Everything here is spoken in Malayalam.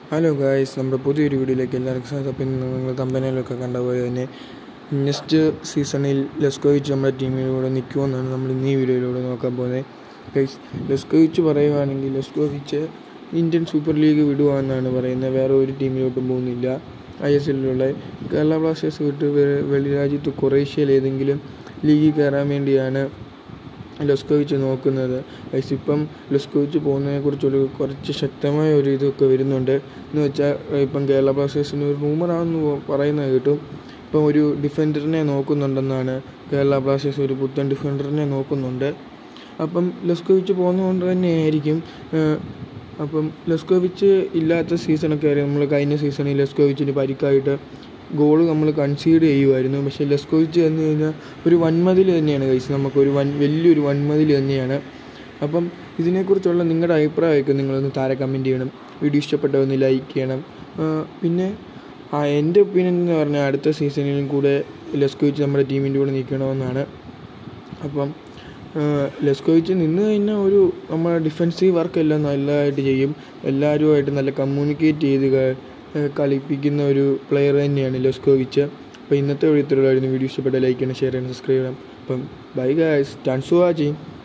ഹലോ ഗായ്സ് നമ്മുടെ പുതിയൊരു വീഡിയോയിലേക്ക് എല്ലാവർക്കും സ്വാഗതം അപ്പം ഇന്ന് നിങ്ങൾ കമ്പനിയിലൊക്കെ കണ്ട പോലെ തന്നെ നെക്സ്റ്റ് സീസണിൽ ലെസ്കോവിച്ച് നമ്മുടെ ടീമിലൂടെ നിൽക്കുമെന്നാണ് നമ്മൾ ഇന്ന് ഈ വീഡിയോയിലൂടെ നോക്കാൻ പോകുന്നത് ഗൈസ് ലെസ്കോവിച്ച് പറയുവാണെങ്കിൽ ലെസ്കോവിച്ച് ഇന്ത്യൻ സൂപ്പർ ലീഗ് വിടുവാന്നാണ് പറയുന്നത് വേറെ ഒരു ടീമിലോട്ടും പോകുന്നില്ല ഐ എസ് എല്ലിലുള്ള കേരള ബ്ലാസ്റ്റേഴ്സ് വിട്ട് വെ- വെളിരാജ്യത്ത് കുറേഷ്യയിൽ ഏതെങ്കിലും ലീഗിൽ കയറാൻ വേണ്ടിയാണ് ലെസ്കോവിച്ച് നോക്കുന്നത് ഗൈസ് ഇപ്പം ലെസ്കോവിച്ച് പോകുന്നതിനെക്കുറിച്ചൊരു കുറച്ച് ശക്തമായ ഒരു ഇതൊക്കെ വരുന്നുണ്ട് എന്ന് വെച്ചാൽ ഇപ്പം കേരള ബ്ലാസ്റ്റേഴ്സിന് ഒരു റൂമറാണെന്ന് പറയുന്നത് കേട്ടും ഇപ്പം ഒരു ഡിഫൻഡറിനെ നോക്കുന്നുണ്ടെന്നാണ് കേരള ബ്ലാസ്റ്റേഴ്സ് ഒരു പുത്തൻ ഡിഫൻഡറിനെ നോക്കുന്നുണ്ട് അപ്പം ലെസ്കോവിച്ച് പോകുന്നതുകൊണ്ട് തന്നെയായിരിക്കും ഏഹ്, അപ്പം ലെസ്കോവിച്ച് ഇല്ലാത്ത സീസണൊക്കെ ആയിരുന്നു നമ്മൾ കഴിഞ്ഞ സീസണിൽ ലെസ്കോവിച്ചിന് പരിക്കായിട്ട് ഗോൾ നമ്മൾ കൺസീഡ് ചെയ്യുമായിരുന്നു പക്ഷേ ലെസ്കോവിച്ച് എന്ന് കഴിഞ്ഞാൽ ഒരു വൻമതിൽ തന്നെയാണ് കഴിച്ചത് നമുക്കൊരു വൻ വലിയൊരു വൻമതിൽ തന്നെയാണ് അപ്പം ഇതിനെക്കുറിച്ചുള്ള നിങ്ങളുടെ അഭിപ്രായമൊക്കെ നിങ്ങളൊന്ന് താഴെ കമൻറ്റ് ചെയ്യണം വീഡിയോ ഇഷ്ടപ്പെട്ടതൊന്ന് ലൈക്ക് ചെയ്യണം ആ, പിന്നെ ആ എൻ്റെ ഒപ്പീനിയൻ എന്ന് പറഞ്ഞാൽ അടുത്ത സീസണിലും കൂടെ ലെസ്കോവിച്ച് നമ്മുടെ ടീമിൻ്റെ കൂടെ നിൽക്കണമെന്നാണ് അപ്പം ലെസ്കോവിച്ച് നിന്ന് കഴിഞ്ഞാൽ ഒരു നമ്മുടെ ഡിഫെൻസീവ് വർക്ക് എല്ലാം നല്ലതായിട്ട് ചെയ്യും എല്ലാവരുമായിട്ട് നല്ല കമ്മ്യൂണിക്കേറ്റ് ചെയ്ത് ക- ഏഹ് കളിപ്പിക്കുന്ന ഒരു പ്ലെയർ തന്നെയാണ് ലെസ്കോവിച്ച് അപ്പോൾ ഇന്നത്തെ ഒരു ഇത്രയുള്ളായിരുന്നു വീഡിയോ ഇഷ്ടപ്പെട്ട ലൈക്ക് ചെയ്യണം ഷെയർ ചെയ്യണം സബ്സ്ക്രൈബ് ചെയ്യണം അപ്പം bye guys thanks for watching